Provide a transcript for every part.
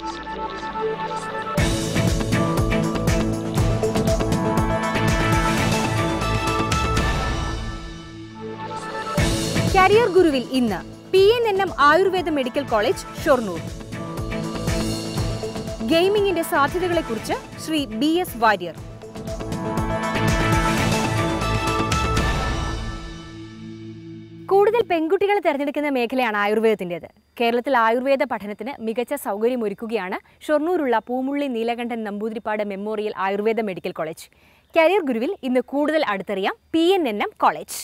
career ഗുരുവിൽ ഇന്ന് P N N M Ayurveda medical college Shoranur ഗെയിമിംഗിന്റെ സാധ്യതകളെക്കുറിച്ച് ശ്രീ ബി എസ് വാര്യർ കൂടുതൽ പെൺകുട്ടികളെ തിരഞ്ഞെടുക്കുന്ന മേഖലയാണ് ആയുർവേദത്തിൻ്റെത് കേരളത്തിൽ ആയുർവേദ പഠനത്തിന് മികച്ച സൗകര്യമൊരുക്കുകയാണ് ഷൊർണൂരുള്ള Poomully Neelakantan Namboothirippad memorial Ayurveda medical college career ഗുരുവിൽ ഇന്ന് കൂടുതൽ അടുത്തറിയാം P N N M college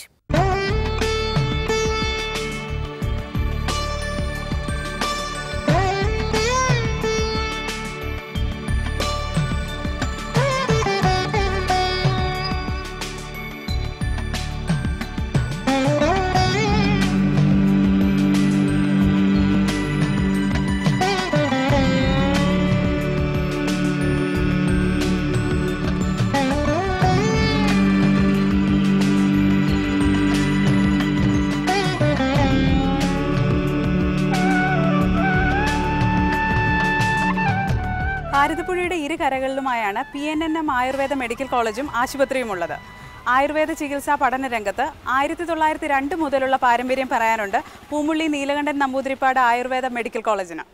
ഭാരതപ്പുഴയുടെ ഇരു കരകളിലുമായാണ് P N N M Ayurveda medical കോളേജും ആശുപത്രിയും ഉള്ളത് ആയുർവേദ ചികിത്സാ പഠന രംഗത്ത് ആയിരത്തി തൊള്ളായിരത്തി രണ്ട് മുതലുള്ള പാരമ്പര്യം പറയാനുണ്ട് പൂമുള്ളി നീലകണ്ഠൻ നമ്പൂതിരിപ്പാട് ആയുർവേദ മെഡിക്കൽ കോളേജിന്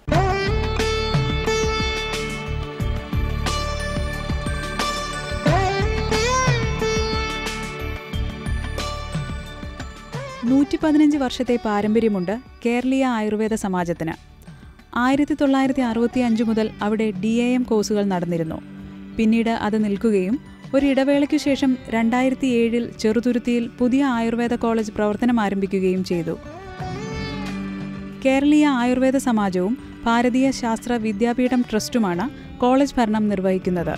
നൂറ്റി പതിനഞ്ച് വർഷത്തെ പാരമ്പര്യമുണ്ട് കേരളീയ ആയുർവേദ സമാജത്തിന് ആയിരത്തി തൊള്ളായിരത്തി അറുപത്തി അഞ്ച് മുതൽ അവിടെ ഡി എ എം കോഴ്സുകൾ നടന്നിരുന്നു പിന്നീട് അത് നിൽക്കുകയും ഒരു ഇടവേളയ്ക്കു ശേഷം രണ്ടായിരത്തി ഏഴിൽ ചെറുതുരുത്തിയിൽ പുതിയ ആയുർവേദ കോളേജ് പ്രവർത്തനം ആരംഭിക്കുകയും ചെയ്തു കേരളീയ ആയുർവേദ സമാജവും ഭാരതീയ ശാസ്ത്ര വിദ്യാപീഠം ട്രസ്റ്റുമാണ് കോളേജ് ഭരണം നിർവഹിക്കുന്നത്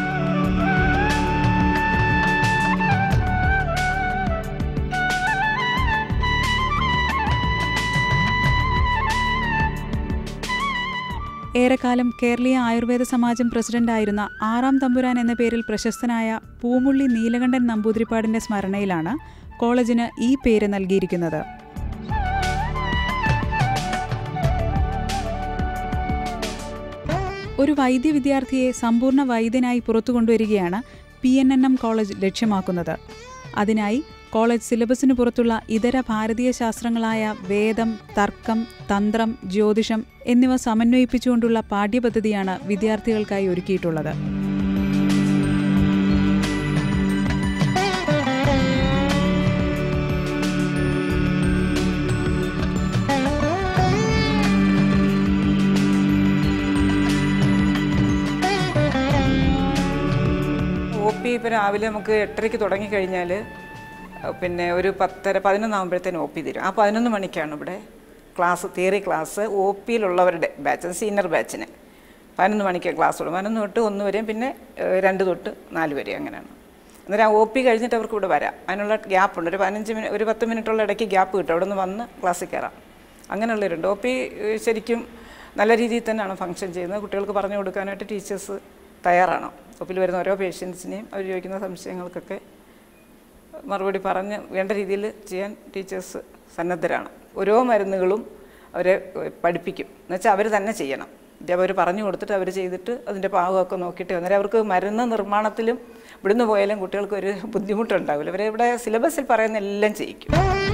ഏറെക്കാലം കേരളീയ ആയുർവേദ സമാജം പ്രസിഡന്റായിരുന്ന ആറാം തമ്പുരാൻ എന്ന പേരിൽ പ്രശസ്തനായ പൂമുള്ളി നീലകണ്ഠൻ നമ്പൂതിരിപ്പാടിന്റെ സ്മരണയിലാണ് കോളേജിന് ഈ പേര് നൽകിയിരിക്കുന്നത് ഒരു വൈദ്യ വിദ്യാർത്ഥിയെ സമ്പൂർണ്ണ വൈദ്യനായി പുറത്തു കൊണ്ടുവരികയാണ് P N N M college ലക്ഷ്യമാക്കുന്നത് അതിനായി കോളേജ് സിലബസിന് പുറത്തുള്ള ഇതര ഭാരതീയ ശാസ്ത്രങ്ങളായ വേദം തർക്കം തന്ത്രം ജ്യോതിഷം എന്നിവ സമന്വയിപ്പിച്ചുകൊണ്ടുള്ള പാഠ്യപദ്ധതിയാണ് വിദ്യാർത്ഥികൾക്കായി ഒരുക്കിയിട്ടുള്ളത് ഒ പി ഇപ്പോൾ രാവിലെ നമുക്ക് എട്ടരയ്ക്ക് തുടങ്ങിക്കഴിഞ്ഞാൽ പിന്നെ ഒരു പത്തര പതിനൊന്നാകുമ്പോഴത്തേനും ഒ പി തരും ആ പതിനൊന്ന് മണിക്കാണ് ഇവിടെ ക്ലാസ് തിയറി ക്ലാസ് ഒ പിയിലുള്ളവരുടെ ബാച്ച് സീനിയർ ബാച്ചിന് പതിനൊന്ന് മണിക്ക് ക്ലാസ് ഉള്ളൂ പതിനൊന്ന് തൊട്ട് ഒന്ന് വരെയും പിന്നെ ഏഹ്, രണ്ട് തൊട്ട് നാല് വരെ അങ്ങനെയാണ് അന്നേരം ആ ഒ പി കഴിഞ്ഞിട്ട് അവർക്ക് ഇവിടെ വരാം അതിനുള്ള ഗ്യാപ്പുണ്ട് ഒരു പതിനഞ്ച് മിനിറ്റ് ഒരു പത്ത് മിനിറ്റുള്ള ഇടയ്ക്ക് ഗ്യാപ്പ് കിട്ടും അവിടെ നിന്ന് വന്ന് ക്ലാസ്സിൽ കയറാം അങ്ങനെയുള്ളവരുണ്ട് ഒ പി ഏഹ്, ശരിക്കും നല്ല രീതിയിൽ തന്നെയാണ് ഫങ്ഷൻ ചെയ്യുന്നത് കുട്ടികൾക്ക് പറഞ്ഞു കൊടുക്കാനായിട്ട് ടീച്ചേഴ്സ് തയ്യാറാണ് ഒപ്പിൽ വരുന്ന ഓരോ പേഷ്യൻസിനെയും അവർ ചോദിക്കുന്ന സംശയങ്ങൾക്കൊക്കെ മറുപടി പറഞ്ഞ് വേണ്ട രീതിയിൽ ചെയ്യാൻ ടീച്ചേഴ്സ് സന്നദ്ധരാണ് ഓരോ മരുന്നുകളും അവരെ ഏഹ്, പഠിപ്പിക്കും എന്നുവെച്ചാൽ അവർ തന്നെ ചെയ്യണം അവർ പറഞ്ഞു കൊടുത്തിട്ട് അവർ ചെയ്തിട്ട് അതിൻ്റെ പാകമൊക്കെ നോക്കിയിട്ട് അന്നേരം അവർക്ക് മരുന്ന് നിർമ്മാണത്തിലും ഇവിടുന്ന് പോയാലും കുട്ടികൾക്ക് ഒരു ബുദ്ധിമുട്ടുണ്ടാവില്ല ഇവരെ ഇവിടെ സിലബസിൽ പറയുന്ന എല്ലാം ചെയ്യിക്കും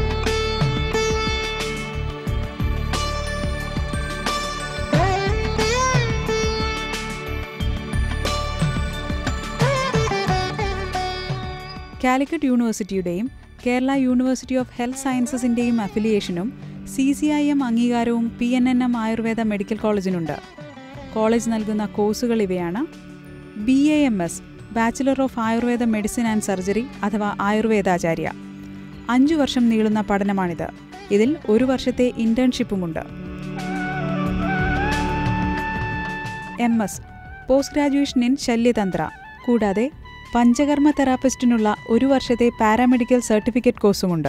കാലിക്കറ്റ് യൂണിവേഴ്സിറ്റിയുടെയും കേരള യൂണിവേഴ്സിറ്റി ഓഫ് ഹെൽത്ത് സയൻസസിൻ്റെയും അഫിലിയേഷനും സി സി ഐ എം അംഗീകാരവും P N N M Ayurveda medical കോളേജിനുണ്ട് കോളേജ് നൽകുന്ന കോഴ്സുകൾ ഇവയാണ് B A M S bachelor of Ayurveda medicine and surgery അഥവാ ആയുർവേദാചാര്യ അഞ്ചു വർഷം നീളുന്ന പഠനമാണിത് ഇതിൽ ഒരു വർഷത്തെ ഇന്റേൺഷിപ്പുമുണ്ട് M S post graduation in ശല്യതന്ത്ര കൂടാതെ പഞ്ചകർമ്മ തെറാപ്പിസ്റ്റിനുള്ള ഒരു വർഷത്തെ പാരാമെഡിക്കൽ സർട്ടിഫിക്കറ്റ് കോഴ്സുമുണ്ട്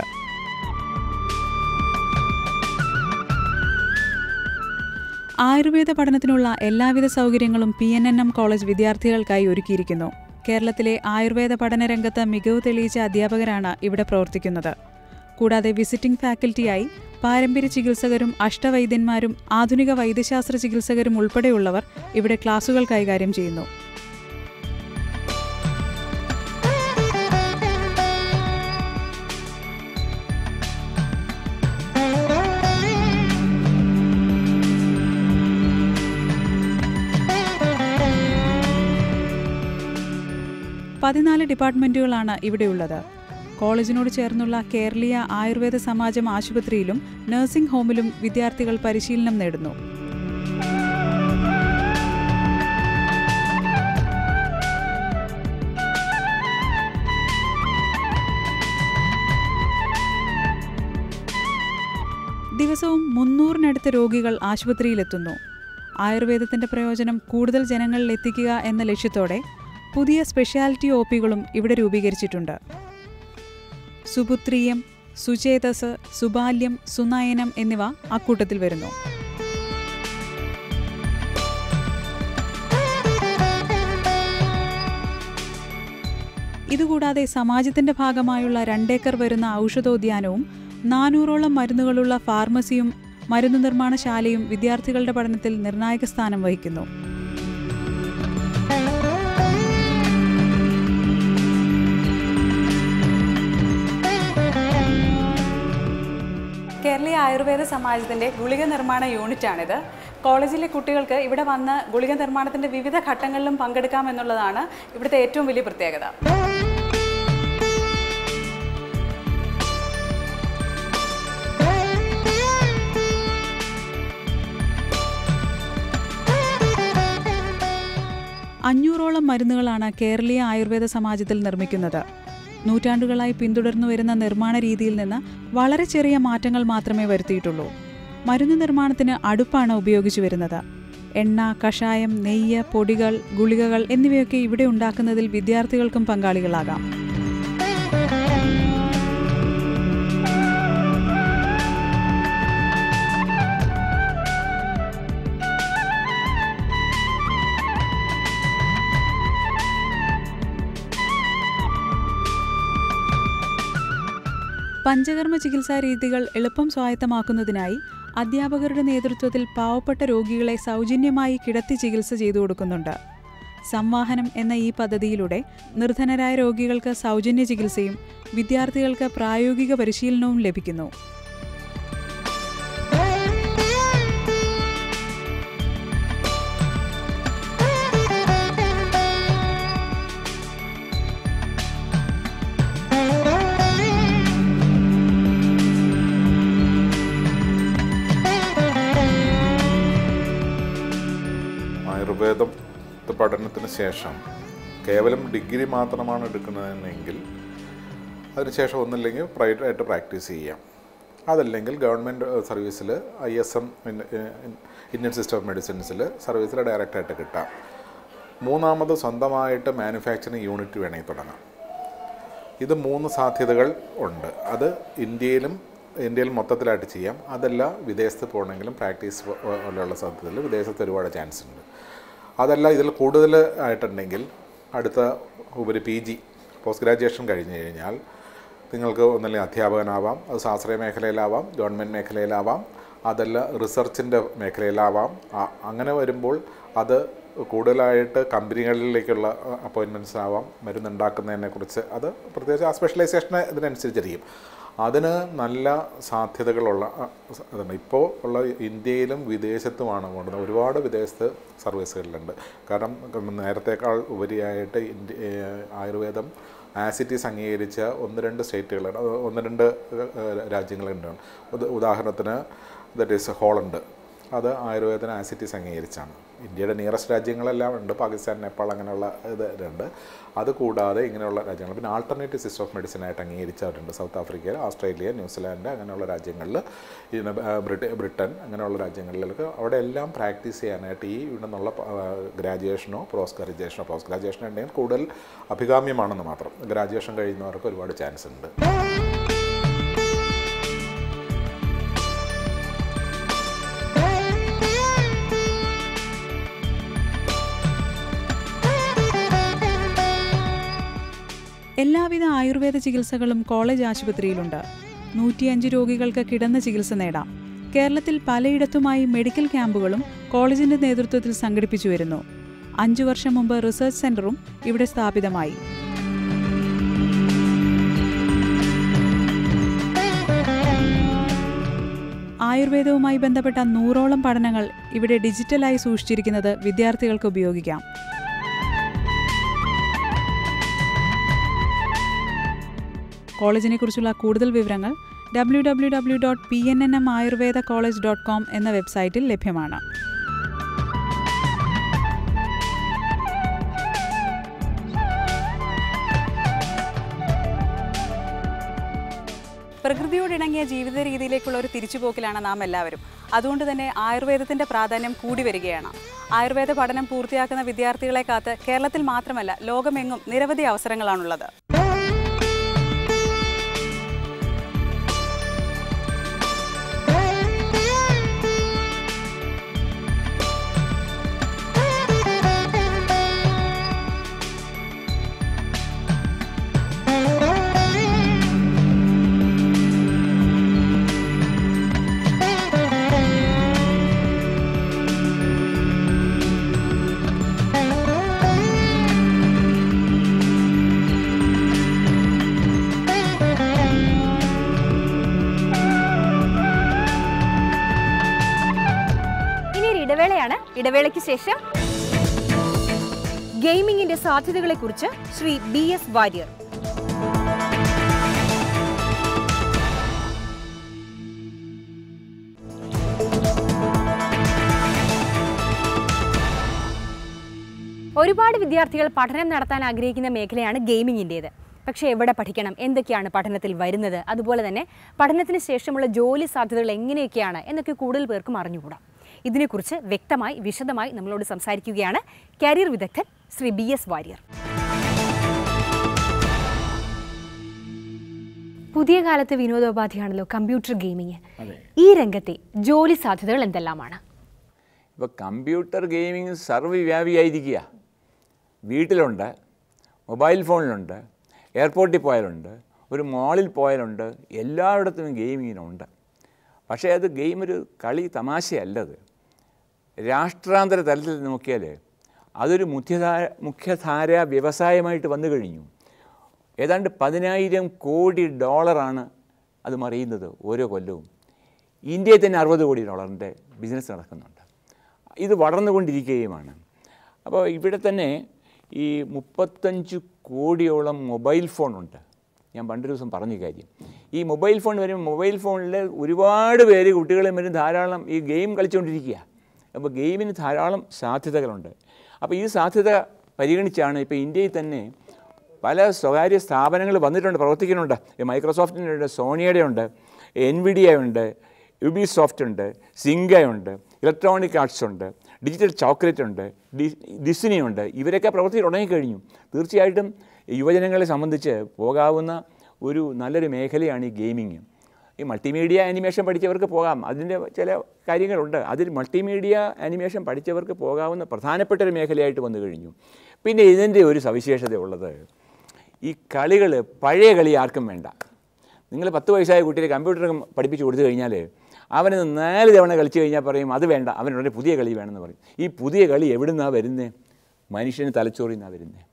ആയുർവേദ പഠനത്തിനുള്ള എല്ലാവിധ സൗകര്യങ്ങളും P N N M college വിദ്യാർത്ഥികൾക്കായി ഒരുക്കിയിരിക്കുന്നു കേരളത്തിലെ ആയുർവേദ പഠന രംഗത്ത് മികവ് തെളിയിച്ച അധ്യാപകരാണ് ഇവിടെ പ്രവർത്തിക്കുന്നത് കൂടാതെ വിസിറ്റിംഗ് ഫാക്കൽറ്റിയായി പാരമ്പര്യ ചികിത്സകരും അഷ്ടവൈദ്യന്മാരും ആധുനിക വൈദ്യശാസ്ത്ര ചികിത്സകരും ഉൾപ്പെടെയുള്ളവർ ഇവിടെ ക്ലാസുകൾ കൈകാര്യം ചെയ്യുന്നു പതിനാല് ഡിപ്പാർട്ട്മെന്റുകളാണ് ഇവിടെയുള്ളത് കോളേജിനോട് ചേർന്നുള്ള കേരളീയ ആയുർവേദ സമാജം ആശുപത്രിയിലും നഴ്സിംഗ് ഹോമിലും വിദ്യാർത്ഥികൾ പരിശീലനം നേടുന്നു ദിവസവും മുന്നൂറിനടുത്ത് രോഗികൾ ആശുപത്രിയിലെത്തുന്നു ആയുർവേദത്തിന്റെ പ്രയോജനം കൂടുതൽ ജനങ്ങളിൽ എത്തിക്കുക എന്ന ലക്ഷ്യത്തോടെ പുതിയ സ്പെഷ്യാലിറ്റി ഒ പികളും ഇവിടെ രൂപീകരിച്ചിട്ടുണ്ട് സുപുത്രീയം സുചേതസ് സുബാല്യം സുനയനം എന്നിവ അക്കൂട്ടത്തിൽ വരുന്നു ഇതുകൂടാതെ സമാജത്തിന്റെ ഭാഗമായുള്ള രണ്ടേക്കർ വരുന്ന ഔഷധോദ്യാനവും നാനൂറോളം മരുന്നുകളുള്ള ഫാർമസിയും മരുന്ന് നിർമ്മാണശാലയും വിദ്യാർത്ഥികളുടെ പഠനത്തിൽ നിർണായക സ്ഥാനം വഹിക്കുന്നു കേരളീയ ആയുർവേദ സമാജത്തിന്റെ ഗുളിക നിർമ്മാണ യൂണിറ്റാണിത് കോളേജിലെ കുട്ടികൾക്ക് ഇവിടെ വന്ന് ഗുളിക നിർമ്മാണത്തിന്റെ വിവിധ ഘട്ടങ്ങളിലും പങ്കെടുക്കാമെന്നുള്ളതാണ് ഇവിടുത്തെ ഏറ്റവും വലിയ പ്രത്യേകത അഞ്ഞൂറോളം മരുന്നുകളാണ് കേരളീയ ആയുർവേദ സമാജത്തിൽ നിർമ്മിക്കുന്നത് നൂറ്റാണ്ടുകളായി പിന്തുടർന്നു വരുന്ന നിർമ്മാണ രീതിയിൽ നിന്ന് വളരെ ചെറിയ മാറ്റങ്ങൾ മാത്രമേ വരുത്തിയിട്ടുള്ളൂ മരുന്ന് നിർമ്മാണത്തിന് അടുപ്പാണ് ഉപയോഗിച്ചു വരുന്നത് എണ്ണ കഷായം നെയ്യ് പൊടികൾ ഗുളികകൾ എന്നിവയൊക്കെ ഇവിടെ ഉണ്ടാക്കുന്നതിൽ വിദ്യാർത്ഥികൾക്കും പങ്കാളികളാകാം പഞ്ചകർമ്മ ചികിത്സാ രീതികൾ എളുപ്പം സ്വായത്തമാക്കുന്നതിനായി അധ്യാപകരുടെ നേതൃത്വത്തിൽ പാവപ്പെട്ട രോഗികളെ സൗജന്യമായി കിടത്തി ചികിത്സ ചെയ്തു കൊടുക്കുന്നുണ്ട് സംവാഹനം എന്ന ഈ പദ്ധതിയിലൂടെ നിർധനരായ രോഗികൾക്ക് സൗജന്യ ചികിത്സയും വിദ്യാർത്ഥികൾക്ക് പ്രായോഗിക പരിശീലനവും ലഭിക്കുന്നു ആയുർവേദം പഠനത്തിന് ശേഷം കേവലം ഡിഗ്രി മാത്രമാണ് എടുക്കുന്നതെങ്കിൽ അതിനുശേഷം ഒന്നില്ലെങ്കിൽ പ്രൈവറ്റായിട്ട് പ്രാക്ടീസ് ചെയ്യാം അതല്ലെങ്കിൽ ഗവൺമെൻറ് സർവീസിൽ I S M Indian system of മെഡിസിൻസിൽ സർവീസിൽ ഡയറക്റ്റായിട്ട് കിട്ടാം മൂന്നാമത് സ്വന്തമായിട്ട് മാനുഫാക്ചറിങ് യൂണിറ്റ് വേണമെങ്കിൽ തുടങ്ങാം ഇത് മൂന്ന് സാധ്യതകൾ ഉണ്ട് അത് ഇന്ത്യയിലും ഇന്ത്യയിൽ മൊത്തത്തിലായിട്ട് ചെയ്യാം അതല്ല വിദേശത്ത് പോകണമെങ്കിലും പ്രാക്ടീസ് പോലെയുള്ള സാധ്യതയിൽ വിദേശത്ത് ഒരുപാട് ചാൻസ് ഉണ്ട് അതല്ല ഇതിൽ കൂടുതൽ ആയിട്ടുണ്ടെങ്കിൽ അടുത്ത ഉപരി പി ജി പോസ്റ്റ് ഗ്രാജുവേഷൻ കഴിഞ്ഞ് കഴിഞ്ഞാൽ നിങ്ങൾക്ക് ഒന്നല്ലെങ്കിൽ അധ്യാപകനാവാം അത് ശാസ്ത്രീയ മേഖലയിലാവാം ഗവൺമെൻറ് മേഖലയിലാവാം അതല്ല റിസർച്ചിൻ്റെ മേഖലയിലാവാം ആ- അങ്ങനെ വരുമ്പോൾ അത് കൂടുതലായിട്ട് കമ്പനികളിലേക്കുള്ള അപ്പോയിൻമെൻറ്റ്സ് ആവാം മരുന്നുണ്ടാക്കുന്നതിനെക്കുറിച്ച് അത് പ്രത്യേകിച്ച് ആ സ്പെഷ്യലൈസേഷൻ ഇതിനനുസരിച്ചിരിക്കും അതിന് നല്ല സാധ്യതകളുള്ള അ, സ- അതുണ്ട് ഇപ്പോൾ ഉള്ള ഇന്ത്യയിലും വിദേശത്തുമാണ് കൊണ്ടുവന്നത് ഒരുപാട് വിദേശത്ത് സർവീസുകളിലുണ്ട് കാരണം നേരത്തേക്കാൾ ഉപരിയായിട്ട് ഇന്ത്യ ഏഹ് ആയുർവേദം ആസിറ്റീസ് അംഗീകരിച്ച ഒന്ന് രണ്ട് സ്റ്റേറ്റുകളുണ്ട് അത് ഒന്ന് രണ്ട് ഏഹ് രാജ്യങ്ങളുണ്ട് ഉദ- ഉദാഹരണത്തിന് ദറ്റ് ഈസ് ഹോളണ്ട് അത് ആയുർവേദന ആസിറ്റീസ് അംഗീകരിച്ചാണ് ഇന്ത്യയുടെ നിയറസ്റ്റ് രാജ്യങ്ങളെല്ലാം ഉണ്ട് പാകിസ്ഥാൻ നേപ്പാൾ അങ്ങനെയുള്ള ഇത് ഉണ്ട് അത് കൂടാതെ ഇങ്ങനെയുള്ള രാജ്യങ്ങൾ പിന്നെ ആൾട്ടർനേറ്റീവ് സിസ്റ്റം ഓഫ് മെഡിസിൻ ആയിട്ട് അംഗീകരിച്ചവരുണ്ട് സൗത്ത് ആഫ്രിക്ക ഓസ്ട്രേലിയ ന്യൂസിലാൻഡ് അങ്ങനെയുള്ള രാജ്യങ്ങളിൽ പിന്നെ ബ്രിട്ടൻ ബ്രിട്ടൻ അങ്ങനെയുള്ള രാജ്യങ്ങളിലൊക്കെ അവിടെ എല്ലാം പ്രാക്ടീസ് ചെയ്യാനായിട്ട് ഈ ഇവിടെ നിന്നുള്ള ഗ്രാജുവേഷനോ പോസ്റ്റ് ഗ്രാജുവേഷനോ പോസ്റ്റ് ഗ്രാജുവേഷൻ ഉണ്ടെങ്കിൽ കൂടുതൽ അഭികാമ്യമാണെന്ന് മാത്രം ഗ്രാജുവേഷൻ കഴിയുന്നവർക്ക് ഒരുപാട് ചാൻസ് ഉണ്ട് എല്ലാവിധ ആയുർവേദ ചികിത്സകളും കോളേജ് ആശുപത്രിയിലുണ്ട് നൂറ്റിയഞ്ച് രോഗികൾക്ക് കിടന്ന ചികിത്സ നേടാം കേരളത്തിൽ പലയിടത്തുമായി മെഡിക്കൽ ക്യാമ്പുകളും കോളേജിന്റെ നേതൃത്വത്തിൽ സംഘടിപ്പിച്ചു വരുന്നു അഞ്ചു വർഷം മുമ്പ് റിസർച്ച് സെന്ററും ഇവിടെ സ്ഥാപിതമായി ആയുർവേദവുമായി ബന്ധപ്പെട്ട നൂറോളം പഠനങ്ങൾ ഇവിടെ ഡിജിറ്റലായി സൂക്ഷിച്ചിരിക്കുന്നത് വിദ്യാർത്ഥികൾക്ക് ഉപയോഗിക്കാം കോളേജിനെക്കുറിച്ചുള്ള കൂടുതൽ വിവരങ്ങൾ W W W dot P N N M Ayurveda college dot com എന്ന വെബ്സൈറ്റിൽ ലഭ്യമാണ് പ്രകൃതിയോടിണങ്ങിയ ജീവിത രീതിയിലേക്കുള്ള ഒരു തിരിച്ചുപോക്കിലാണ് നാം എല്ലാവരും അതുകൊണ്ട് തന്നെ ആയുർവേദത്തിന്റെ പ്രാധാന്യം കൂടി വരികയാണ് ആയുർവേദ പഠനം പൂർത്തിയാക്കുന്ന വിദ്യാർത്ഥികളെ കാത്ത് കേരളത്തിൽ മാത്രമല്ല ലോകമെങ്ങും നിരവധി അവസരങ്ങളാണുള്ളത് ഇനി ഒരു ഇടവേളയാണ് ഇടവേളയ്ക്ക് ശേഷം ഗെയിമിംഗിന്റെ സാധ്യതകളെക്കുറിച്ച് ശ്രീ ബി എസ് വാര്യർ ഒരുപാട് വിദ്യാർത്ഥികൾ പഠനം നടത്താൻ ആഗ്രഹിക്കുന്ന മേഖലയാണ് ഗെയിമിങ്ങിൻ്റേത് പക്ഷേ എവിടെ പഠിക്കണം എന്തൊക്കെയാണ് പഠനത്തിൽ വരുന്നത് അതുപോലെ തന്നെ പഠനത്തിന് ശേഷമുള്ള ജോലി സാധ്യതകൾ എങ്ങനെയൊക്കെയാണ് എന്നൊക്കെ കൂടുതൽ പേർക്കും അറിഞ്ഞുകൂടാ ഇതിനെക്കുറിച്ച് വ്യക്തമായി വിശദമായി നമ്മളോട് സംസാരിക്കുകയാണ് കരിയർ വിദഗ്ധൻ ശ്രീ ബി എസ് വാര്യർ പുതിയ കാലത്തെ വിനോദോപാധിയാണല്ലോ കമ്പ്യൂട്ടർ ഗെയിമിങ് ഈ രംഗത്തെ ജോലി സാധ്യതകൾ എന്തെല്ലാമാണ് ഇപ്പോൾ കമ്പ്യൂട്ടർ ഗെയിമിങ് സർവ്വവ്യാപിയായിരിക്കുക വീട്ടിലുണ്ട് മൊബൈൽ ഫോണിലുണ്ട് എയർപോർട്ടിൽ പോയാലുണ്ട് ഒരു മാളിൽ പോയാലുണ്ട് എല്ലായിടത്തും ഗെയിമിങ്ങിനുണ്ട് പക്ഷേ അത് ഗെയിം ഒരു കളി തമാശയല്ലത് രാഷ്ട്രാന്തര തലത്തിൽ നോക്കിയാൽ അതൊരു മുഖ്യധാര മുഖ്യധാര വ്യവസായമായിട്ട് വന്നു കഴിഞ്ഞു ഏതാണ്ട് പതിനായിരം കോടി ഡോളറാണ് അത് മറിയുന്നത് ഓരോ കൊല്ലവും ഇന്ത്യയിൽ തന്നെ അറുപത് കോടി ഡോളറിൻ്റെ ബിസിനസ് നടക്കുന്നുണ്ട് ഇത് വളർന്നുകൊണ്ടിരിക്കുകയുമാണ് അപ്പോൾ ഇവിടെ തന്നെ ഈ മുപ്പത്തഞ്ച് കോടിയോളം മൊബൈൽ ഫോണുണ്ട് ഞാൻ പണ്ടൊരു ദിവസം പറഞ്ഞ കാര്യം ഈ മൊബൈൽ ഫോൺ വരുമ്പോൾ മൊബൈൽ ഫോണിൽ ഒരുപാട് പേര് കുട്ടികളും വരും ധാരാളം ഈ ഗെയിം കളിച്ചുകൊണ്ടിരിക്കുക അപ്പോൾ ഗെയിമിന് ധാരാളം സാധ്യതകളുണ്ട് അപ്പോൾ ഈ സാധ്യത പരിഗണിച്ചാണ് ഇപ്പോൾ ഇന്ത്യയിൽ തന്നെ പല സ്വകാര്യ സ്ഥാപനങ്ങൾ വന്നിട്ടുണ്ട് പ്രവർത്തിക്കുന്നുണ്ട് ഈ മൈക്രോസോഫ്റ്റിൻ്റെ ഉണ്ട് സോണിയുടെ ഉണ്ട് എൻവിഡിയ ഉണ്ട് യുബി സോഫ്റ്റ് ഉണ്ട് സിംഗ ഉണ്ട് ഇലക്ട്രോണിക് ആർട്സ് ഉണ്ട് ഡിജിറ്റൽ ചോക്ലേറ്റ് ഉണ്ട് ഡി- ഡിസ്നി ഉണ്ട് ഇവരൊക്കെ പ്രവർത്തി തുടങ്ങിക്കഴിഞ്ഞു തീർച്ചയായിട്ടും യുവജനങ്ങളെ സംബന്ധിച്ച് പോകാവുന്ന ഒരു നല്ലൊരു മേഖലയാണ് ഈ ഗെയിമിങ് ഈ മൾട്ടിമീഡിയ ആനിമേഷൻ പഠിച്ചവർക്ക് പോകാം അതിൻ്റെ ചില കാര്യങ്ങളുണ്ട് അതിൽ മൾട്ടിമീഡിയ ആനിമേഷൻ പഠിച്ചവർക്ക് പോകാവുന്ന പ്രധാനപ്പെട്ട ഒരു മേഖലയായിട്ട് വന്നു കഴിഞ്ഞു പിന്നെ ഇതിൻ്റെ ഒരു സവിശേഷത ഉള്ളത് ഈ കളികൾ പഴയ കളി ആർക്കും വേണ്ട നിങ്ങൾ പത്ത് വയസ്സായ കുട്ടിയെ കമ്പ്യൂട്ടർ പഠിപ്പിച്ച് കൊടുത്തു കഴിഞ്ഞാൽ അവന് നാല് തവണ കളിച്ചു കഴിഞ്ഞാൽ പറയും അത് വേണ്ട അവനുടനെ പുതിയ കളി വേണമെന്ന് പറയും ഈ പുതിയ കളി എവിടെ നിന്നാണ് വരുന്നത് മനുഷ്യന് തലച്ചോറിൽ നിന്നാണ് വരുന്നത്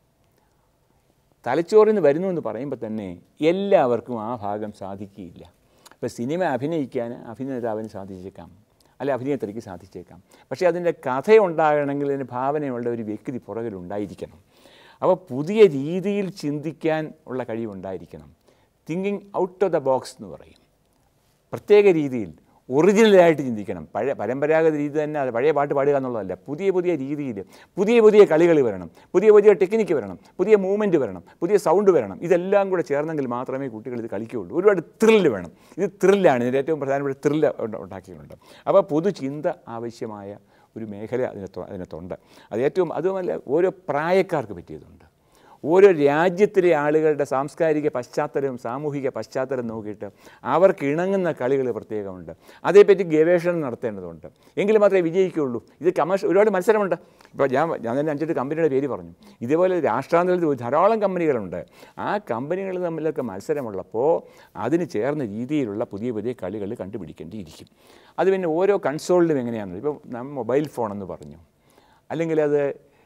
തലച്ചോറിൽ നിന്ന് വരുന്നു എന്ന് പറയുമ്പോൾ തന്നെ എല്ലാവർക്കും ആ ഭാഗം സാധിക്കുകയില്ല ഇപ്പോൾ സിനിമ അഭിനയിക്കാൻ അഭിനേതാവിന് സാധിച്ചേക്കാം അല്ലെ അഭിനേത്രിക്ക് സാധിച്ചേക്കാം പക്ഷേ അതിൻ്റെ കഥയുണ്ടാകണമെങ്കിൽ അതിന് ഭാവനയുള്ള ഒരു വ്യക്തി പുറകിലുണ്ടായിരിക്കണം അപ്പോൾ പുതിയ രീതിയിൽ ചിന്തിക്കാൻ ഉള്ള കഴിവുണ്ടായിരിക്കണം thinking out of the box എന്ന് പറയും പ്രത്യേക രീതിയിൽ ഒറിജിനലായിട്ട് ചിന്തിക്കണം പഴയ പരമ്പരാഗത രീതി തന്നെ അത് പഴയ പാട്ട് പാടുക എന്നുള്ളതല്ല പുതിയ പുതിയ രീതിയിൽ പുതിയ പുതിയ കളികൾ വരണം പുതിയ പുതിയ ടെക്നിക്ക് വരണം പുതിയ മൂവ്മെൻറ്റ് വരണം പുതിയ സൗണ്ട് വരണം ഇതെല്ലാം കൂടെ ചേർന്നെങ്കിൽ മാത്രമേ കുട്ടികൾ ഇത് കളിക്കുകയുള്ളൂ ഒരുപാട് ത്രില്ല് വേണം ഇത് ത്രില്ലാണ് ഇതിൻ്റെ ഏറ്റവും പ്രധാനപ്പെട്ട ത്രില്ല് ഉണ്ടാക്കിയിട്ടുണ്ട് അപ്പോൾ പൊതുചിന്ത ആവശ്യമായ ഒരു മേഖല അതിനകത്ത് അതിനകത്തുണ്ട് അത് ഏറ്റവും അതുമല്ല ഓരോ പ്രായക്കാർക്ക് പറ്റിയതുണ്ട് ഓരോ രാജ്യത്തിലെ ആളുകളുടെ സാംസ്കാരിക പശ്ചാത്തലവും സാമൂഹിക പശ്ചാത്തലം നോക്കിയിട്ട് അവർക്ക് ഇണങ്ങുന്ന കളികൾ പ്രത്യേകമുണ്ട് അതേപ്പറ്റി ഗവേഷണം നടത്തേണ്ടതുണ്ട് എങ്കിൽ മാത്രമേ വിജയിക്കുകയുള്ളൂ ഇത് കമേഴ്സ് ഒരുപാട് മത്സരമുണ്ട് ഇപ്പോൾ ഞാൻ ഞാൻ തന്നെ അഞ്ചെട്ട് കമ്പനിയുടെ പേര് പറഞ്ഞു ഇതേപോലെ രാഷ്ട്രാന്തരത്തിൽ ധാരാളം കമ്പനികളുണ്ട് ആ കമ്പനികൾ തമ്മിലൊക്കെ മത്സരമുള്ളപ്പോൾ അതിന് ചേർന്ന രീതിയിലുള്ള പുതിയ പുതിയ കളികൾ കണ്ടുപിടിക്കേണ്ടിയിരിക്കും അത് പിന്നെ ഓരോ കൺസോളിലും എങ്ങനെയാണെന്ന് ഇപ്പോൾ നമ്മൾ മൊബൈൽ ഫോണെന്ന് പറഞ്ഞു അല്ലെങ്കിൽ അത്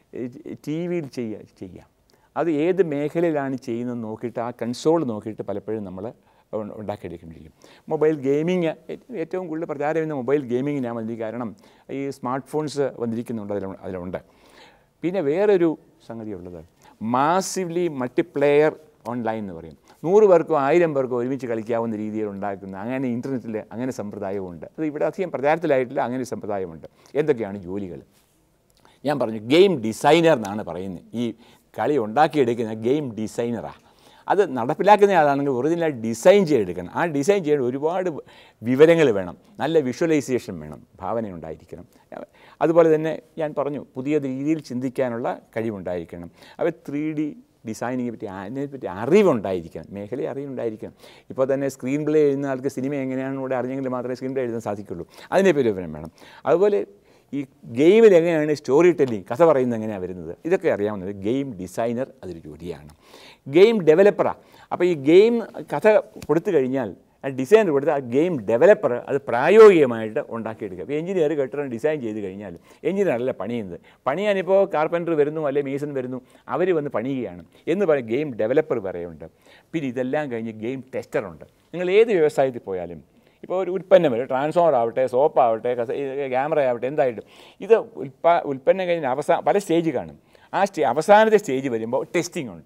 ടി വിയിൽ ചെയ്യുക ചെയ്യാം അത് ഏത് മേഖലയിലാണ് ചെയ്യുന്നതെന്ന് നോക്കിയിട്ട് ആ കൺസോൾ നോക്കിയിട്ട് പലപ്പോഴും നമ്മൾ ഉ- ഉണ്ടാക്കിയെടുക്കേണ്ടിയിരിക്കും മൊബൈൽ ഗെയിമിങ് ഏറ്റവും കൂടുതൽ പ്രചാരം ചെയ്യുന്ന മൊബൈൽ ഗെയിമിങ്ങിനാണ് മതി കാരണം ഈ സ്മാർട്ട് ഫോൺസ് വന്നിരിക്കുന്നുണ്ട് അതിൽ അതിലുണ്ട് പിന്നെ വേറൊരു സംഗതി ഉള്ളത് മാസിവ്ലി മൾട്ടിപ്ലെയർ ഓൺലൈൻ എന്ന് പറയും നൂറ് പേർക്കോ ആയിരം പേർക്കോ ഒരുമിച്ച് കളിക്കാവുന്ന രീതിയിൽ ഉണ്ടാക്കുന്ന അങ്ങനെ ഇൻ്റർനെറ്റിൽ അങ്ങനെ സമ്പ്രദായമുണ്ട് അത് ഇവിടെ അധികം പ്രചാരത്തിലായിട്ടില്ല അങ്ങനെ ഒരു സമ്പ്രദായമുണ്ട് എന്തൊക്കെയാണ് ജോലികൾ ഞാൻ പറഞ്ഞു ഗെയിം ഡിസൈനർ എന്നാണ് പറയുന്നത് ഈ കളി ഉണ്ടാക്കിയെടുക്കുന്ന ഗെയിം ഡിസൈനറാണ് അത് നടപ്പിലാക്കുന്ന ആളാണെങ്കിൽ ഒറിജിനൽ ഡിസൈൻ ചെയ്തെടുക്കണം ആ ഡിസൈൻ ചെയ്യാൻ ഒരുപാട് വിവരങ്ങൾ വേണം നല്ല വിഷ്വലൈസേഷൻ വേണം ഭാവന ഉണ്ടായിരിക്കണം അതുപോലെ തന്നെ ഞാൻ പറഞ്ഞു പുതിയ രീതിയിൽ ചിന്തിക്കാനുള്ള കഴിവുണ്ടായിരിക്കണം അവർ ത്രീ ഡി ഡിസൈനിങ്ങിനെ പറ്റി അതിനെപ്പറ്റി അറിവുണ്ടായിരിക്കണം മേഖലയെ അറിവുണ്ടായിരിക്കണം ഇപ്പോൾ തന്നെ സ്ക്രീൻ പ്ലേ എഴുതുന്ന ആൾക്ക് സിനിമ എങ്ങനെയാണ് ഇവിടെ അറിഞ്ഞെങ്കിൽ മാത്രമേ സ്ക്രീൻ പ്ലേ എഴുതാൻ സാധിക്കുള്ളൂ അതിനെപ്പറ്റി വിവരം വേണം അതുപോലെ ഈ ഗെയിമിൽ എങ്ങനെയാണ് സ്റ്റോറി ടെല്ലിങ് കഥ പറയുന്നത് എങ്ങനെയാണ് വരുന്നത് ഇതൊക്കെ അറിയാവുന്നത് ഗെയിം ഡിസൈനർ അതൊരു ജോലിയാണ് ഗെയിം ഡെവലപ്പറാണ് അപ്പോൾ ഈ ഗെയിം കഥ കൊടുത്തു കഴിഞ്ഞാൽ ആ ഡിസൈനർ കൊടുത്ത് ആ ഗെയിം ഡെവലപ്പർ അത് പ്രായോഗികമായിട്ട് ഉണ്ടാക്കിയെടുക്കുക അപ്പോൾ എഞ്ചിനീയർ കെട്ടിടം ഡിസൈൻ ചെയ്ത് കഴിഞ്ഞാൽ എഞ്ചിനീയറല്ല പണിയുന്നത് പണിയാനിപ്പോൾ കാർപ്പൻറ്റർ വരുന്നു അല്ലെങ്കിൽ മേസൺ വരുന്നു അവർ വന്ന് പണിയുകയാണ് എന്ന് പറയും ഗെയിം ഡെവലപ്പർ പറയുന്നുണ്ട് പിന്നെ ഇതെല്ലാം കഴിഞ്ഞ് ഗെയിം ടെസ്റ്ററുണ്ട് നിങ്ങൾ ഏത് വ്യവസായത്തിൽ പോയാലും ഇപ്പോൾ ഒരു ഉൽപ്പന്നം വരും ട്രാൻസ്ഫോമർ ആവട്ടെ സോപ്പ് ആവട്ടെ ക്യാമറ ആവട്ടെ എന്തായിട്ടും ഇത് ഉൽപ്പാ ഉൽപ്പന്നം കഴിഞ്ഞ് അവസാന പല സ്റ്റേജ് കാണും ആ സ്റ്റേ അവസാനത്തെ സ്റ്റേജ് വരുമ്പോൾ ടെസ്റ്റിംഗ് ഉണ്ട്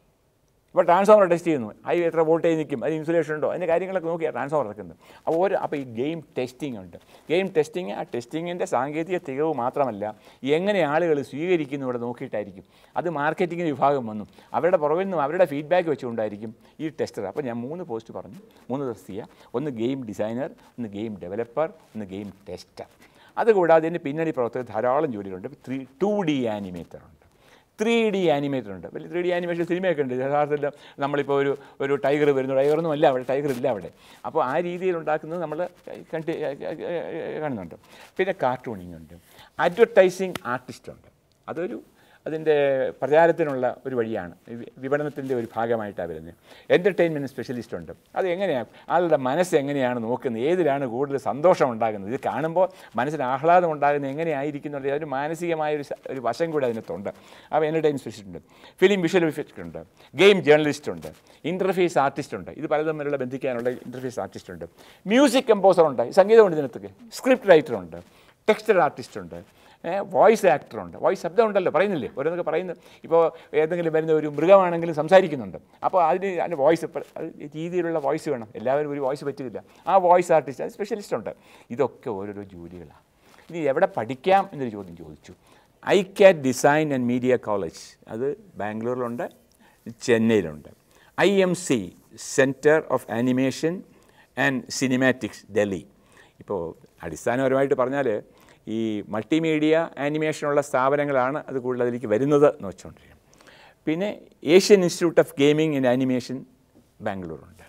ഇപ്പോൾ ട്രാൻസ്ഫോമർ ടെസ്റ്റ് ചെയ്യുന്നു ഹൈ എത്ര വോൾട്ടേജ് നിൽക്കും അതിന് ഇൻസുലേഷൻ ഉണ്ടോ അതിൻ്റെ കാര്യങ്ങളൊക്കെ നോക്കിയാണ് ട്രാൻസ്ഫോമർ ഇറക്കുന്നത് അപ്പോൾ ഓരോ അപ്പോൾ ഈ ഗെയിം ടെസ്റ്റിംഗ് ഉണ്ട് ഗെയിം ടെസ്റ്റിംഗ് ആ ടെസ്റ്റിങ്ങിൻ്റെ സാങ്കേതിക തികവ് മാത്രമല്ല എങ്ങനെ ആളുകൾ സ്വീകരിക്കുന്നു ഇവിടെ നോക്കിയിട്ടായിരിക്കും അത് മാർക്കറ്റിംഗ് വിഭാഗം വന്നു അവരുടെ പുറകിൽ നിന്നും അവരുടെ ഫീഡ്ബാക്ക് വെച്ചുകൊണ്ടായിരിക്കും ഈ ടെസ്റ്റർ അപ്പോൾ ഞാൻ മൂന്ന് പോസ്റ്റ് പറഞ്ഞു മൂന്ന് ടെസ്റ്റ് ചെയ്യുക ഒന്ന് ഗെയിം ഡിസൈനർ ഒന്ന് ഗെയിം ഡെവലപ്പർ ഒന്ന് ഗെയിം ടെസ്റ്റർ അതുകൂടാതെ ഇതിൻ്റെ പിന്നണി പ്രവർത്തകർ ധാരാളം ജോലികളുണ്ട് ത്രീ ടു ഡി ആനിമേറ്റർ ഉണ്ട് ത്രീ ഡി ആനിമേറ്റർ ഉണ്ട് വലിയ ത്രീ ഡി ആനിമേഷൻ സിനിമയൊക്കെ ഉണ്ട് യഥാർത്ഥത്തിൽ നമ്മളിപ്പോൾ ഒരു ഒരു ടൈഗർ വരുന്നു ടൈഗറൊന്നും അല്ല അവിടെ ടൈഗർ ഇല്ല അവിടെ അപ്പോൾ ആ രീതിയിൽ ഉണ്ടാക്കുന്നത് നമ്മൾ കണ്ട് കാണുന്നുണ്ട് പിന്നെ കാർട്ടൂണിങ് ഉണ്ട് അഡ്വർടൈസിങ് ആർട്ടിസ്റ്റ് ഉണ്ട് അതൊരു അതിൻ്റെ പ്രചാരത്തിനുള്ള ഒരു വഴിയാണ് വി- വിപണനത്തിൻ്റെ ഒരു ഭാഗമായിട്ടാണ് വരുന്നത് എൻ്റർടൈൻമെൻറ്റ് സ്പെഷ്യലിസ്റ്റ് ഉണ്ട് അത് എങ്ങനെയാണ് ആളുടെ മനസ്സ് എങ്ങനെയാണ് നോക്കുന്നത് ഏതിലാണ് കൂടുതൽ സന്തോഷം ഉണ്ടാകുന്നത് ഇത് കാണുമ്പോൾ മനസ്സിന് ആഹ്ലാദം ഉണ്ടാകുന്നത് എങ്ങനെയായിരിക്കുന്നുണ്ട് ഒരു മാനസികമായ ഒരു സ- ഒരു വശം കൂടി അതിനകത്തുണ്ട് അപ്പോൾ എൻ്റർടൈൻ സ്പെഷ്യലിസ്റ്റ് ഉണ്ട് ഫിലിം വിഷ്വൽ ഇഫക്റ്റ് ഉണ്ട് ഗെയിം ജേർണലിസ്റ്റ് ഉണ്ട് ഇൻ്റർഫേസ് ആർട്ടിസ്റ്റ് ഉണ്ട് ഇത് പലതും തമ്മിലുള്ള ബന്ധിക്കാനുള്ള ഇൻ്റർഫേസ് ആർട്ടിസ്റ്റ് ഉണ്ട് മ്യൂസിക് കമ്പോസർ ഉണ്ട് സംഗീതമുണ്ട് ഇതിനകത്തൊക്കെ സ്ക്രിപ്റ്റ് റൈറ്റർ ഉണ്ട് ടെക്സ്റ്റർ ആർട്ടിസ്റ്റ് ഉണ്ട് വോയിസ് ആക്ടറുണ്ട് വോയിസ് ശബ്ദം ഉണ്ടല്ലോ പറയുന്നില്ലേ ഓരോന്നൊക്കെ പറയുന്നത് ഇപ്പോൾ ഏതെങ്കിലും വരുന്ന ഒരു മൃഗമാണെങ്കിലും സംസാരിക്കുന്നുണ്ട് അപ്പോൾ അതിന് അതിൻ്റെ വോയിസ് രീതിയിലുള്ള വോയിസ് വേണം എല്ലാവരും ഒരു വോയിസ് പറ്റില്ല ആ വോയിസ് ആർട്ടിസ്റ്റ് അത് സ്പെഷ്യലിസ്റ്റ് ഉണ്ട് ഇതൊക്കെ ഓരോരോ ജോലികളാണ് ഇനി എവിടെ പഠിക്കാം എന്നൊരു ചോദ്യം ചോദിച്ചു ഐ കാറ്റ് ഡിസൈൻ ആൻഡ് മീഡിയ കോളേജ് അത് ബാംഗ്ലൂരിലുണ്ട് ചെന്നൈയിലുണ്ട് I M C centre of animation and cinematics Delhi ഇപ്പോൾ അടിസ്ഥാനപരമായിട്ട് പറഞ്ഞാൽ ഈ മൾട്ടിമീഡിയ ആനിമേഷനുള്ള സ്ഥാപനങ്ങളാണ് അത് കൂടുതൽ അതിലേക്ക് വരുന്നത് എന്ന് വെച്ചുകൊണ്ടിരിക്കും പിന്നെ Asian institute of gaming and animation ബാംഗ്ലൂരുണ്ട്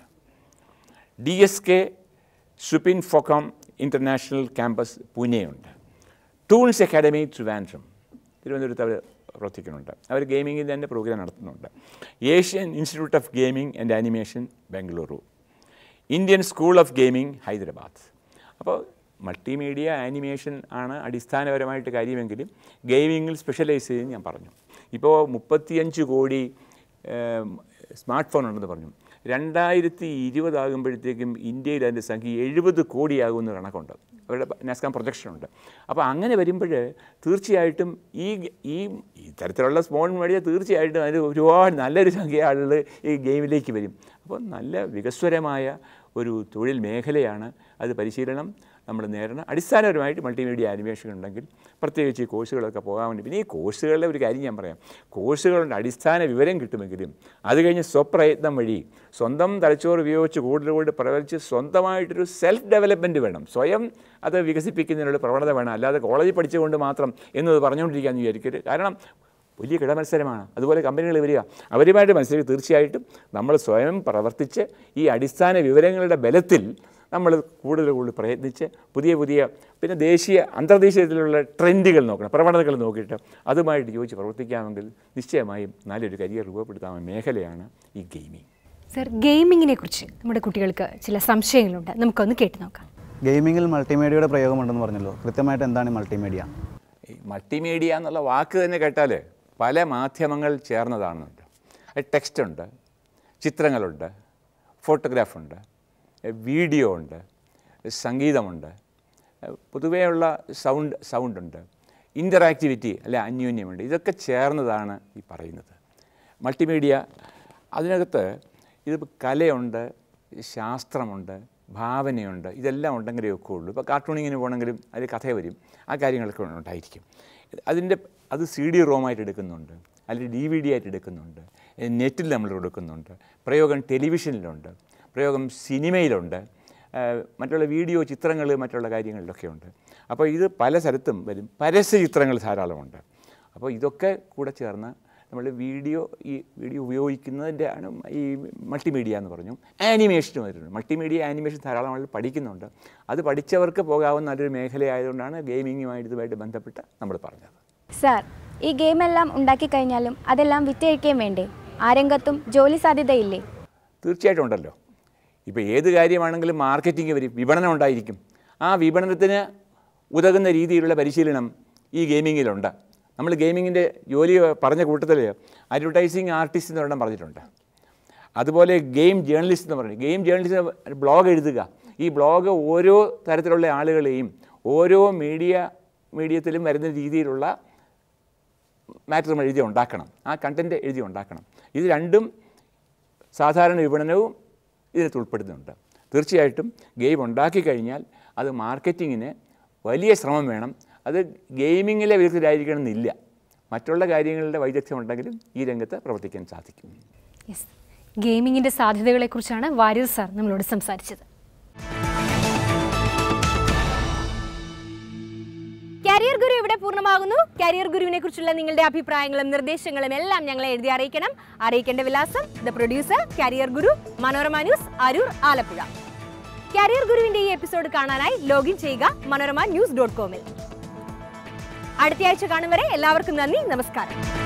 D S K Supinfocom international campus പൂനെയുണ്ട് ടൂൾസ് അക്കാഡമി ട്രിവാൻഡ്രം തിരുവനന്തപുരത്ത് അവർ പ്രവർത്തിക്കുന്നുണ്ട് അവർ ഗെയിമിങ്ങിൻ്റെ തന്നെ പ്രോഗ്രാം നടത്തുന്നുണ്ട് Asian institute of gaming and animation Bengaluru Indian school of gaming Hyderabad അപ്പോൾ മൾട്ടിമീഡിയ ആനിമേഷൻ ആണ് അടിസ്ഥാനപരമായിട്ട് കാര്യമെങ്കിലും ഗെയിമിങ്ങിൽ സ്പെഷ്യലൈസ് ചെയ്ത് ഞാൻ പറഞ്ഞു ഇപ്പോൾ മുപ്പത്തിയഞ്ച് കോടി സ്മാർട്ട് ഫോൺ ഉണ്ടെന്ന് പറഞ്ഞു രണ്ടായിരത്തി ഇരുപതാകുമ്പോഴത്തേക്കും ഇന്ത്യയിൽ അതിൻ്റെ സംഖ്യ എഴുപത് കോടിയാകുമെന്ന് കണക്കുണ്ട് അവരുടെ നാസ്കാം പ്രൊജക്ഷനുണ്ട് അപ്പോൾ അങ്ങനെ വരുമ്പോൾ തീർച്ചയായിട്ടും ഈ ഈ ഈ തരത്തിലുള്ള സ്മോൾ മീഡിയ തീർച്ചയായിട്ടും അതിന് ഒരുപാട് നല്ലൊരു സംഖ്യ ആളുകൾ ഈ ഗെയിമിലേക്ക് വരും അപ്പോൾ നല്ല വികസ്വരമായ ഒരു തൊഴിൽ മേഖലയാണ് അത് പരിശീലനം നമ്മൾ നേരിടണം അടിസ്ഥാനപരമായിട്ട് മൾട്ടിമീഡിയ ആനിമേഷൻ ഉണ്ടെങ്കിൽ പ്രത്യേകിച്ച് ഈ കോഴ്സുകളൊക്കെ പോകാൻ വേണ്ടി പിന്നെ ഈ കോഴ്സുകളുടെ ഒരു കാര്യം ഞാൻ പറയാം കോഴ്സുകളുടെ അടിസ്ഥാന വിവരം കിട്ടുമെങ്കിലും അത് കഴിഞ്ഞ് സ്വപ്രയത്നം വഴി സ്വന്തം തലച്ചോറ് ഉപയോഗിച്ച് കൂടുതൽ കൂടുതൽ പ്രവർത്തിച്ച് സ്വന്തമായിട്ടൊരു സെൽഫ് ഡെവലപ്മെൻറ്റ് വേണം സ്വയം അത് വികസിപ്പിക്കുന്നതിനുള്ള പ്രവണത വേണം അല്ലാതെ കോളേജിൽ പഠിച്ചുകൊണ്ട് മാത്രം എന്നത് പറഞ്ഞുകൊണ്ടിരിക്കാമെന്ന് വിചാരിക്കരുത് കാരണം വലിയ കിടമത്സരമാണ് അതുപോലെ കമ്പനികൾ വരിക അവരുമായിട്ട് മത്സരിക്കുക തീർച്ചയായിട്ടും നമ്മൾ സ്വയം പ്രവർത്തിച്ച് ഈ അടിസ്ഥാന വിവരങ്ങളുടെ ബലത്തിൽ നമ്മൾ കൂടുതൽ കൂടുതൽ പ്രയത്നിച്ച് പുതിയ പുതിയ പിന്നെ ദേശീയ അന്തർദേശീയത്തിലുള്ള ട്രെൻഡുകൾ നോക്കണം പ്രവണതകൾ നോക്കിയിട്ട് അതുമായിട്ട് യോജിച്ച് പ്രവർത്തിക്കാമെങ്കിൽ നിശ്ചയമായും നല്ലൊരു കരിയർ രൂപപ്പെടുത്താവുന്ന മേഖലയാണ് ഈ ഗെയിമിംഗ് സർ ഗെയിമിങ്ങിനെ കുറിച്ച് നമ്മുടെ കുട്ടികൾക്ക് ചില സംശയങ്ങളുണ്ട് നമുക്കൊന്ന് കേട്ടു നോക്കാം ഗെയിമിങ്ങിൽ മൾട്ടിമീഡിയയുടെ പ്രയോഗമുണ്ടെന്ന് പറഞ്ഞല്ലോ കൃത്യമായിട്ട് എന്താണ് ഈ മൾട്ടിമീഡിയ ഈ മൾട്ടിമീഡിയ എന്നുള്ള വാക്ക് തന്നെ കേട്ടാൽ പല മാധ്യമങ്ങൾ ചേർന്നതാണുണ്ട് ടെക്സ്റ്റ് ഉണ്ട് ചിത്രങ്ങളുണ്ട് ഫോട്ടോഗ്രാഫുണ്ട് വീഡിയോ ഉണ്ട് സംഗീതമുണ്ട് പൊതുവെയുള്ള സൗണ്ട് സൗണ്ടുണ്ട് ഇൻ്ററാക്ടിവിറ്റി അല്ലെ അന്യോന്യമുണ്ട് ഇതൊക്കെ ചേർന്നതാണ് ഈ പറയുന്നത് മൾട്ടിമീഡിയ അതിനകത്ത് ഇത് കലയുണ്ട് ശാസ്ത്രമുണ്ട് ഭാവനയുണ്ട് ഇതെല്ലാം ഉണ്ടെങ്കിലേ ഒക്കെ ഉള്ളൂ ഇപ്പോൾ കാർട്ടൂണിങ്ങിന് പോകണമെങ്കിലും അതിൽ കഥ വരും ആ കാര്യങ്ങളൊക്കെ ഉണ്ടായിരിക്കും അതിൻ്റെ അത് സി ഡി റോമായിട്ട് എടുക്കുന്നുണ്ട് അല്ലെങ്കിൽ ഡി വി ഡി ആയിട്ട് എടുക്കുന്നുണ്ട് നെറ്റിൽ നമ്മൾ കൊടുക്കുന്നുണ്ട് പ്രയോഗം ടെലിവിഷനിലുണ്ട് പ്രയോഗം സിനിമയിലുണ്ട് ആ, മറ്റുള്ള വീഡിയോ ചിത്രങ്ങൾ മറ്റുള്ള കാര്യങ്ങളിലൊക്കെ ഉണ്ട് അപ്പോൾ ഇത് പല സ്ഥലത്തും വരും പരസ്യ ചിത്രങ്ങൾ ധാരാളമുണ്ട് അപ്പോൾ ഇതൊക്കെ കൂടെ ചേർന്ന് നമ്മൾ വീഡിയോ ഈ വീഡിയോ ഉപയോഗിക്കുന്നതിൻ്റെ ആണ് ഈ മൾട്ടിമീഡിയ എന്ന് പറഞ്ഞു ആനിമേഷനും വരുന്നുണ്ട് മൾട്ടിമീഡിയ ആനിമേഷൻ ധാരാളം ആളുകൾ പഠിക്കുന്നുണ്ട് അത് പഠിച്ചവർക്ക് പോകാവുന്ന നല്ലൊരു മേഖലയായതുകൊണ്ടാണ് ഗെയിമിങ്ങുമായിട്ട് ഇതുമായിട്ട് ബന്ധപ്പെട്ട് നമ്മൾ പറഞ്ഞത് സാർ ഈ ഗെയിം എല്ലാം ഉണ്ടാക്കി കഴിഞ്ഞാലും അതെല്ലാം വിറ്റഴിക്കുകയും വേണ്ടേ ആ രംഗത്തും ജോലി സാധ്യതയില്ലേ തീർച്ചയായിട്ടും ഉണ്ടല്ലോ ഇപ്പോൾ ഏത് കാര്യമാണെങ്കിലും മാർക്കറ്റിംഗ് വരും വിപണനം ഉണ്ടായിരിക്കും ആ വിപണനത്തിന് ഉതകുന്ന രീതിയിലുള്ള പരിശീലനം ഈ ഗെയിമിങ്ങിലുണ്ട് നമ്മൾ ഗെയിമിങ്ങിൻ്റെ ജോലി പറഞ്ഞ കൂട്ടത്തിൽ അഡ്വർടൈസിങ് ആർട്ടിസ്റ്റ് എന്ന് പറഞ്ഞാൽ പറഞ്ഞിട്ടുണ്ട് അതുപോലെ ഗെയിം ജേർണലിസ്റ്റ് എന്ന് പറഞ്ഞു ഗെയിം ജേർണലിസ്റ്റ് ബ്ലോഗ് എഴുതുക ഈ ബ്ലോഗ് ഓരോ തരത്തിലുള്ള ആളുകളെയും ഓരോ മീഡിയ മീഡിയത്തിലും വരുന്ന രീതിയിലുള്ള മാറ്റർ നമ്മൾ എഴുതി ഉണ്ടാക്കണം ആ കണ്ടൻറ്റ് എഴുതി ഉണ്ടാക്കണം ഇത് രണ്ടും സാധാരണ വിപണനവും ഇതിനകത്ത് ഉൾപ്പെടുന്നുണ്ട് തീർച്ചയായിട്ടും ഗെയിം ഉണ്ടാക്കി കഴിഞ്ഞാൽ അത് മാർക്കറ്റിങ്ങിന് വലിയ ശ്രമം വേണം അത് ഗെയിമിങ്ങിലെ വിദഗ്ധരായിരിക്കണം എന്നില്ല മറ്റുള്ള കാര്യങ്ങളുടെ വൈദഗ്ധ്യം ഉണ്ടെങ്കിലും ഈ രംഗത്ത് പ്രവർത്തിക്കാൻ സാധിക്കും യെസ് ഗെയിമിങ്ങിൻ്റെ സാധ്യതകളെക്കുറിച്ചാണ് വാര്യർ സാർ നമ്മളോട് സംസാരിച്ചത് കരിയർ ഗുരു ഇവിടെ പൂർണ്ണമാകുന്നു കരിയർ ഗുരുവിനെ കുറിച്ചുള്ള നിങ്ങളുടെ അഭിപ്രായങ്ങളും നിർദ്ദേശങ്ങളും എല്ലാം ഞങ്ങളെ എഴുതി അറിയിക്കണം അറിയിക്കേണ്ട വിലാസം the producer career guru Manorama news Aroor Alappuzha career ഗുരുവിന്റെ ഈ എപ്പിസോഡ് കാണാനായി ലോഗിൻ ചെയ്യുക മനോരമ ന്യൂസ് ഡോട്ട് കോമിൽ അടുത്തയാഴ്ച കാണും വരെ എല്ലാവർക്കും നന്ദി നമസ്കാരം